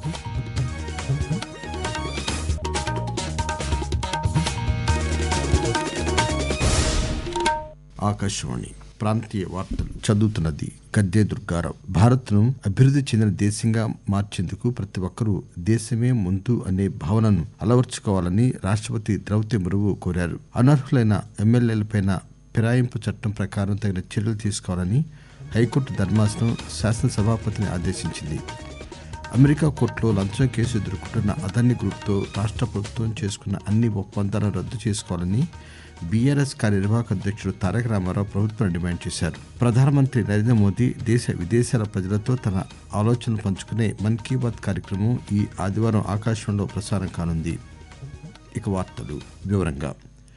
ఆకాశవాణి ప్రాంతీయ వార్తలు చదువుతున్నది గద్దే దుర్గారావు భారత్ను అభివృద్ధి చెందిన దేశంగా మార్చేందుకు ప్రతి ఒక్కరూ దేశమే ముందు అనే భావనను అలవర్చుకోవాలని రాష్ట్రపతి ద్రౌపది ముర్ము కోరారు అనర్హులైన ఎమ్మెల్యేలపై ఫిరాయింపు చట్టం ప్రకారం తగిన చర్యలు తీసుకోవాలని హైకోర్టు ధర్మాసనం శాసనసభాపతిని ఆదేశించింది అమెరికా కోర్టులో లంచం కేసు ఎదుర్కొంటున్న అదాని గ్రూప్తో రాష్ట్ర ప్రభుత్వం చేసుకున్న అన్ని ఒప్పందాలను రద్దు చేసుకోవాలని బీఆర్ఎస్ కార్యనిర్వాహక అధ్యక్షుడు తారక రామారావు ప్రభుత్వాన్ని డిమాండ్ చేశారు ప్రధానమంత్రి నరేంద్ర మోదీ దేశ విదేశాల ప్రజలతో తన ఆలోచనలు పంచుకునే మన్ కీ బాత్ కార్యక్రమం ఈ ఆదివారం ఆకాశంలో ప్రసారం కానుంది ఇక వార్తలు వివరంగా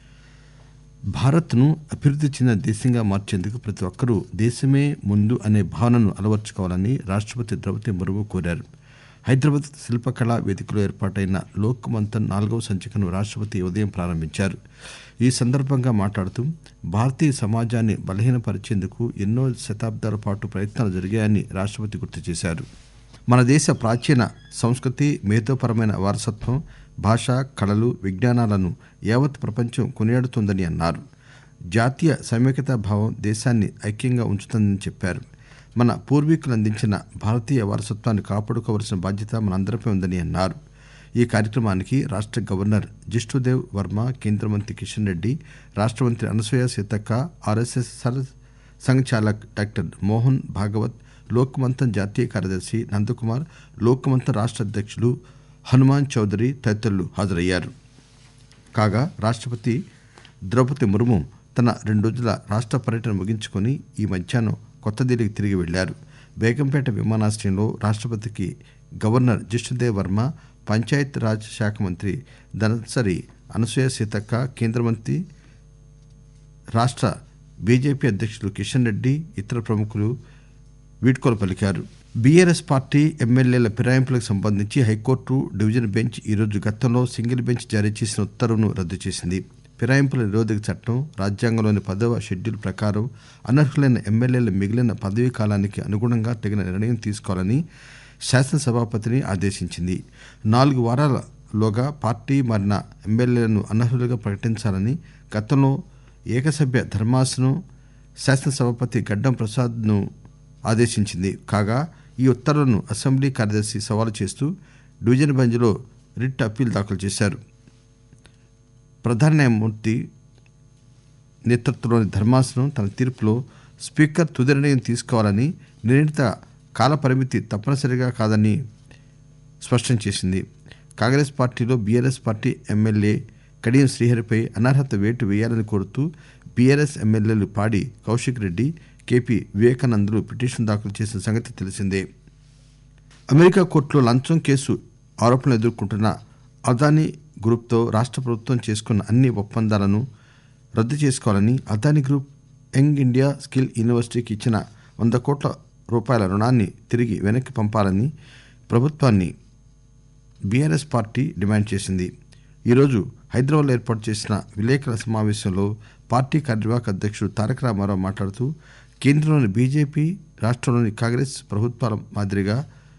భారత్ను అభివృద్ధి చెందిన దేశంగా మార్చేందుకు ప్రతి ఒక్కరూ దేశమే ముందు అనే భావనను అలవర్చుకోవాలని రాష్ట్రపతి ద్రౌపది ముర్ము కోరారు హైదరాబాద్ శిల్పకళా వేదికలో ఏర్పాటైన లోక్ మంథన్ నాలుగవ సంచికను రాష్ట్రపతి ఉదయం ప్రారంభించారు ఈ సందర్భంగా మాట్లాడుతూ భారతీయ సమాజాన్ని బలహీనపరిచేందుకు ఎన్నో శతాబ్దాల పాటు ప్రయత్నాలు జరిగాయని రాష్ట్రపతి గుర్తు చేశారు మన దేశ ప్రాచీన సంస్కృతి మేధోపరమైన వారసత్వం భాష కళలు విజ్ఞానాలను యావత్ ప్రపంచం కొనియాడుతోందని అన్నారు జాతీయ సమైక్యతా భావం దేశాన్ని ఐక్యంగా ఉంచుతుందని చెప్పారు మన పూర్వీకులు అందించిన భారతీయ వారసత్వాన్ని కాపాడుకోవలసిన బాధ్యత మనందరిపై ఉందని అన్నారు ఈ కార్యక్రమానికి రాష్ట్ర గవర్నర్ జిష్ణుదేవ్ వర్మ కేంద్ర మంత్రి కిషన్ రెడ్డి రాష్ట్ర మంత్రి అనసూయ సీతక్క ఆర్ఎస్ఎస్ సర్ సంఘచాలక్ డాక్టర్ మోహన్ భాగవత్ లోక్ మంథన్ జాతీయ కార్యదర్శి నందకుమార్ లోక్ మంథన్ రాష్ట్ర అధ్యక్షులు హనుమాన్ చౌదరి తదితరులు హాజరయ్యారు కాగా రాష్ట్రపతి ద్రౌపది ముర్ము తన రెండు రోజుల రాష్ట్ర పర్యటన ముగించుకొని ఈ మధ్యాహ్నం కొత్త ఢిల్లీకి తిరిగి వెళ్లారు బేగంపేట విమానాశ్రయంలో రాష్ట్రపతికి గవర్నర్ జిష్ణుదేవ్ వర్మ పంచాయత్ రాజ్ శాఖ మంత్రి ధనసరి అనసూయ సీతక్క కేంద్ర మంత్రి రాష్ట్ర బీజేపీ అధ్యక్షులు కిషన్ రెడ్డి ఇతర ప్రముఖులు వీడ్కోలు పలికారు బీఆర్ఎస్ పార్టీ ఎమ్మెల్యేల ఫిరాయింపులకు సంబంధించి హైకోర్టు డివిజన్ బెంచ్ ఈరోజు గతంలో సింగిల్ బెంచ్ జారీ చేసిన ఉత్తర్వును రద్దు చేసింది ఫిరాయింపుల నిరోధక చట్టం రాజ్యాంగంలోని పదవ షెడ్యూల్ ప్రకారం అనర్హులైన ఎమ్మెల్యేల మిగిలిన పదవీ కాలానికి అనుగుణంగా తగిన నిర్ణయం తీసుకోవాలని శాసనసభాపతిని ఆదేశించింది నాలుగు వారాలలోగా పార్టీ మారిన ఎమ్మెల్యేలను అనర్హులుగా ప్రకటించాలని గతంలో ఏకసభ్య ధర్మాసనం శాసనసభాపతి గడ్డం ప్రసాద్ను ఆదేశించింది కాగా ఈ ఉత్తర్వులను అసెంబ్లీ కార్యదర్శి సవాలు చేస్తూ డివిజన్ బెంచ్లో రిట్ అప్పీల్ దాఖలు చేశారు ప్రధాన న్యాయమూర్తి నేతృత్వంలోని ధర్మాసనం తన తీర్పులో స్పీకర్ తుది నిర్ణయం తీసుకోవాలని నిర్ణీత కాలపరిమితి తప్పనిసరిగా కాదని స్పష్టం చేసింది కాంగ్రెస్ పార్టీలో బీఆర్ఎస్ పార్టీ ఎమ్మెల్యే కడియం శ్రీహరిపై అనర్హత వేటు వేయాలని కోరుతూ బీఆర్ఎస్ ఎమ్మెల్యేలు పాడి కౌశిక్ రెడ్డి కేపీ వివేకానందులు పిటిషన్ దాఖలు చేసిన సంగతి తెలిసిందే అమెరికా కోర్టులో లంచం కేసు ఆరోపణలు ఎదుర్కొంటున్న అదానీ గ్రూప్తో రాష్ట్ర ప్రభుత్వం చేసుకున్న అన్ని ఒప్పందాలను రద్దు చేసుకోవాలని Adani group young India skill యూనివర్సిటీకి ఇచ్చిన వంద కోట్ల రూపాయల రుణాన్ని తిరిగి వెనక్కి పంపాలని ప్రభుత్వాన్ని బీఆర్ఎస్ పార్టీ డిమాండ్ చేసింది ఈరోజు హైదరాబాద్లో ఏర్పాటు చేసిన విలేకరుల సమావేశంలో పార్టీ కార్యనిర్వాహక అధ్యక్షుడు తారక రామారావు మాట్లాడుతూ కేంద్రంలోని బీజేపీ రాష్ట్రంలోని కాంగ్రెస్ ప్రభుత్వాల మాదిరిగా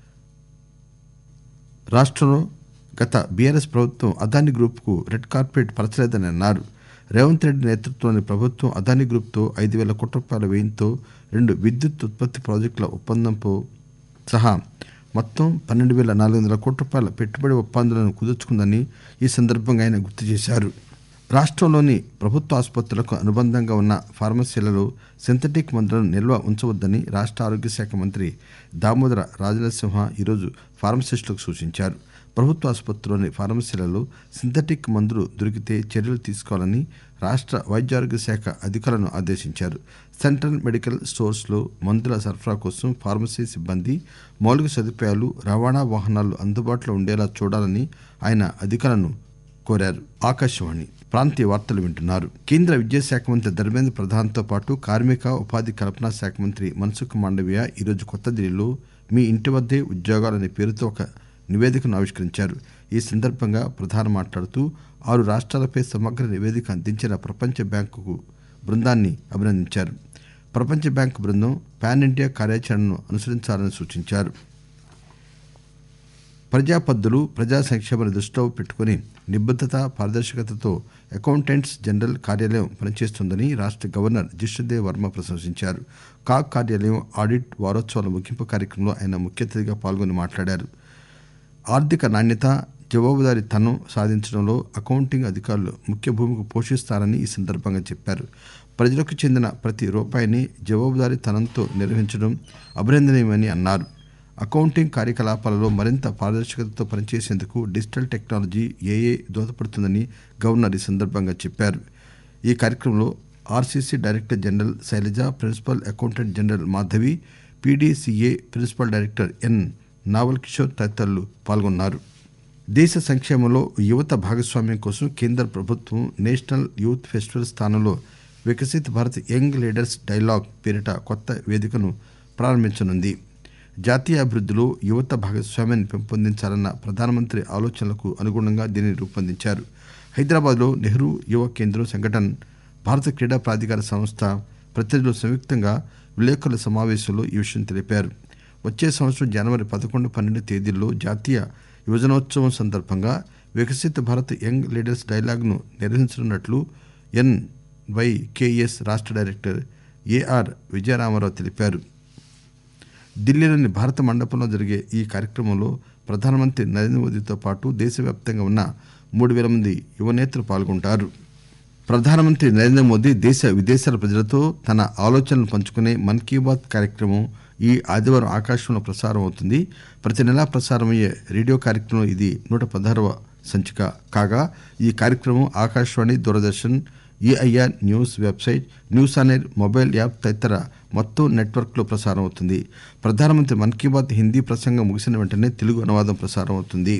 రాష్ట్రంలో గత బీఆర్ఎస్ ప్రభుత్వం అదానీ గ్రూప్కు రెడ్ కార్పెట్ పరచలేదని అన్నారు రేవంత్ రెడ్డి నేతృత్వంలోని ప్రభుత్వం అదానీ గ్రూప్తో ఐదు వేల కోట్ల రూపాయల వ్యయంతో రెండు విద్యుత్ ఉత్పత్తి ప్రాజెక్టుల ఒప్పందంతో సహా మొత్తం పన్నెండు వేల నాలుగు వందల కోట్ల రూపాయల పెట్టుబడి ఒప్పందాలను కుదుర్చుకుందని ఈ సందర్భంగా ఆయన గుర్తు చేశారు రాష్ట్రంలోని ప్రభుత్వ ఆసుపత్రులకు అనుబంధంగా ఉన్న ఫార్మసీలలో సింథటిక్ మందులను నిల్వ ఉంచవద్దని రాష్ట్ర ఆరోగ్య శాఖ మంత్రి దామోదర రాజనరసింహ ఈరోజు ఫార్మసిస్టులకు సూచించారు ప్రభుత్వ ఆసుపత్రిలోని ఫార్మసీలలో సింథటిక్ మందులు దొరికితే చర్యలు తీసుకోవాలని రాష్ట్ర వైద్యారోగ్య శాఖ అధికారులను ఆదేశించారు సెంట్రల్ మెడికల్ స్టోర్స్లో మందుల సరఫరా కోసం ఫార్మసీ సిబ్బంది మౌలిక సదుపాయాలు రవాణా వాహనాలు అందుబాటులో ఉండేలా చూడాలని ఆయన అధికారులను కోరారు ఆకాశవాణి ప్రాంతీయ వార్తలు వింటున్నారు కేంద్ర విద్యాశాఖ మంత్రి ధర్మేంద్ర ప్రధాన్తో పాటు కార్మిక ఉపాధి కల్పనా శాఖ మంత్రి మన్సుఖ్ మాండవీయ ఈరోజు కొత్త ఢిల్లీలో మీ ఇంటి వద్దే ఉద్యోగాలనే పేరుతో ఒక నివేదికను ఆవిష్కరించారు ఈ సందర్భంగా ప్రధాని మాట్లాడుతూ ఆరు రాష్ట్రాలపై సమగ్ర నివేదిక అందించిన ప్రపంచ బ్యాంకు బృందాన్ని అభినందించారు ప్రపంచ బ్యాంకు బృందం పాన్ ఇండియా కార్యాచరణను అనుసరించాలని సూచించారు ప్రజాపద్దులు ప్రజా సంక్షేమాన్ని దృష్టిలో పెట్టుకుని నిబద్దత పారదర్శకతతో అకౌంటెంట్స్ జనరల్ కార్యాలయం పనిచేస్తుందని రాష్ట గవర్నర్ జిష్ణుదేవ్ వర్మ ప్రశంసించారు కాగ్ కార్యాలయం ఆడిట్ వారోత్సవాల ముగింపు కార్యక్రమంలో ఆయన ముఖ్య అతిథిగా పాల్గొని మాట్లాడారు ఆర్థిక నాణ్యత జవాబుదారీతనం సాధించడంలో అకౌంటింగ్ అధికారులు ముఖ్య భూమిక పోషిస్తారని ఈ సందర్భంగా చెప్పారు ప్రజలకు చెందిన ప్రతి రూపాయిని జవాబుదారీతనంతో నిర్వహించడం అభినందనీయమని అన్నారు అకౌంటింగ్ కార్యకలాపాలలో మరింత పారదర్శకతతో పనిచేసేందుకు డిజిటల్ టెక్నాలజీ ఏఏ దోహదపడుతుందని గవర్నర్ ఈ సందర్భంగా చెప్పారు ఈ కార్యక్రమంలో RCC director general Shailaja principal accountant general Madhavi PDCA principal director N Naval Kishore తదితరులు పాల్గొన్నారు దేశ సంక్షేమంలో యువత భాగస్వామ్యం కోసం కేంద్ర ప్రభుత్వం నేషనల్ యూత్ ఫెస్టివల్ స్థానంలో Viksit Bharat young leaders dialogue పేరిట కొత్త వేదికను ప్రారంభించనుంది జాతీయ అభివృద్ధిలో యువత భాగస్వామ్యాన్ని పెంపొందించాలన్న ప్రధానమంత్రి ఆలోచనలకు అనుగుణంగా దీనిని రూపొందించారు హైదరాబాద్లో నెహ్రూ యువ కేంద్రం సంఘటన్ భారత క్రీడా ప్రాధికార సంస్థ ప్రతినిధులు సంయుక్తంగా విలేకరుల సమావేశంలో ఈ విషయం తెలిపారు వచ్చే సంవత్సరం జనవరి పదకొండు పన్నెండు తేదీల్లో జాతీయ యువజనోత్సవం సందర్భంగా వికసిత్ భారత్ యంగ్ లీడర్స్ డైలాగ్ను నిర్వహించనున్నట్లు ఎన్వైకేఎస్ రాష్ట్ర డైరెక్టర్ ఏఆర్ విజయరామారావు తెలిపారు ఢిల్లీలోని భారత మండపంలో జరిగే ఈ కార్యక్రమంలో ప్రధానమంత్రి నరేంద్ర మోదీతో పాటు దేశవ్యాప్తంగా ఉన్న మూడు వేల మంది యువనేతలు పాల్గొంటారు ప్రధానమంత్రి నరేంద్ర మోదీ దేశ విదేశాల ప్రజలతో తన ఆలోచనలు పంచుకునే మన్ కీ బాత్ కార్యక్రమం ఈ ఆదివారం ఆకాశంలో ప్రసారం అవుతుంది ప్రతి నెలా ప్రసారమయ్యే రేడియో కార్యక్రమం ఇది నూట పదహారవ సంచిక కాగా ఈ కార్యక్రమం Akashvani Doordarshan AIR news website news on air mobile app తదితర మొత్తం నెట్వర్క్లో ప్రసారం అవుతుంది ప్రధానమంత్రి మన్ కీ బాత్ హిందీ ప్రసంగం ముగిసిన వెంటనే తెలుగు అనువాదం ప్రసారం అవుతుంది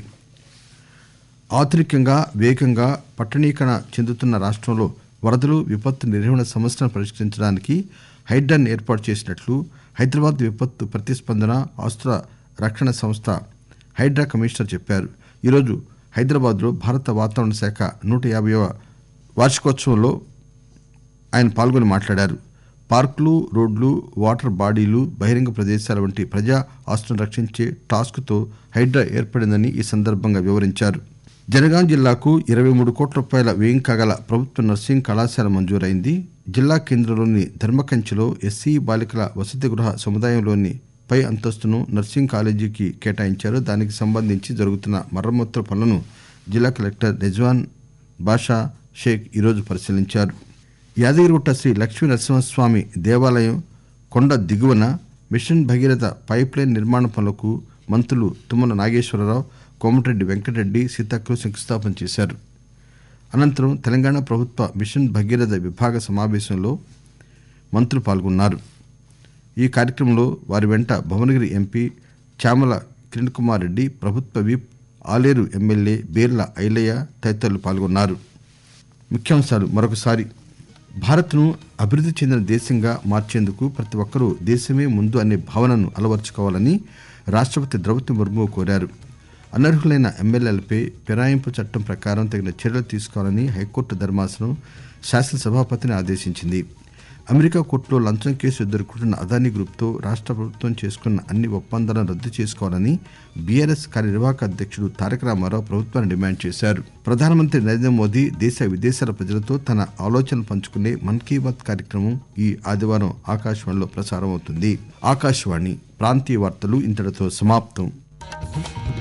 ఆధునికంగా వేగంగా పట్టణీకరణ చెందుతున్న రాష్ట్రంలో వరదలు విపత్తు నిర్వహణ సమస్యలను పరిష్కరించడానికి హైడ్రాన్ ఏర్పాటు చేసినట్లు హైదరాబాద్ విపత్తు ప్రతిస్పందన ఆస్తుల రక్షణ సంస్థ హైడ్రా కమిషనర్ చెప్పారు ఈరోజు హైదరాబాద్లో భారత వాతావరణ శాఖ నూట యాభైవ వార్షికోత్సవంలో ఆయన పాల్గొని మాట్లాడారు పార్కులు రోడ్లు వాటర్ బాడీలు బహిరంగ ప్రదేశాల వంటి ప్రజా ఆస్తులను రక్షించే టాస్క్తో హైడ్రా ఏర్పడిందని ఈ సందర్భంగా వివరించారు జనగాం జిల్లాకు ఇరవై మూడు కోట్ల రూపాయల వ్యయం కాగల ప్రభుత్వ నర్సింగ్ కళాశాల మంజూరైంది జిల్లా కేంద్రంలోని ధర్మకంచిలో ఎస్సీ బాలికల వసతి గృహ సముదాయంలోని పై అంతస్తును నర్సింగ్ కాలేజీకి కేటాయించారు దానికి సంబంధించి జరుగుతున్న మరమ్మతుల పనులను జిల్లా కలెక్టర్ రెజ్వాన్ బాషా షేక్ ఈరోజు పరిశీలించారు యాదగిరిగుట్ట శ్రీ లక్ష్మీ నరసింహస్వామి దేవాలయం కొండ దిగువన మిషన్ భగీరథ పైప్ లైన్ నిర్మాణ పనులకు మంత్రులు తుమ్మల నాగేశ్వరరావు కోమటిరెడ్డి వెంకటరెడ్డి సీతాకులు శంకుస్థాపన చేశారు అనంతరం తెలంగాణ ప్రభుత్వ మిషన్ భగీరథ విభాగ సమావేశంలో మంత్రులు పాల్గొన్నారు ఈ కార్యక్రమంలో వారి వెంట భువనగిరి ఎంపీ చామల కిరణ్ కుమార్ రెడ్డి ప్రభుత్వ విప్ ఆలేరు ఎమ్మెల్యే బీర్ల ఐలయ్య తదితరులు పాల్గొన్నారు ముఖ్యాంశాలు మరొకసారి భారత్ను అభివృద్ధి చెందిన దేశంగా మార్చేందుకు ప్రతి ఒక్కరూ దేశమే ముందు అనే భావనను అలవర్చుకోవాలని రాష్ట్రపతి ద్రౌపది ముర్ము కోరారు అనర్హులైన ఎమ్మెల్యేలపై ఫిరాయింపు చట్టం ప్రకారం తగిన చర్యలు తీసుకోవాలని హైకోర్టు ధర్మాసనం శాసనసభాపతిని ఆదేశించింది అమెరికా కోర్టులో లంచం కేసు ఎదుర్కొంటున్న అదానీ గ్రూప్తో రాష్ట్ర ప్రభుత్వం చేసుకున్న అన్ని ఒప్పందాలను రద్దు చేసుకోవాలని బీఆర్ఎస్ కార్యనిర్వాహక అధ్యక్షుడు తారక రామారావు ప్రభుత్వాన్ని డిమాండ్ చేశారు ప్రధానమంత్రి నరేంద్ర మోదీ దేశ విదేశాల ప్రజలతో తన ఆలోచనలు పంచుకునే మన్ కీ బాత్ కార్యక్రమం ఈ ఆదివారం ఆకాశవాణిలో ప్రసారం అవుతుంది ఆకాశవాణి ప్రాంతీయ వార్తలు ఇంతటితో సమాప్తం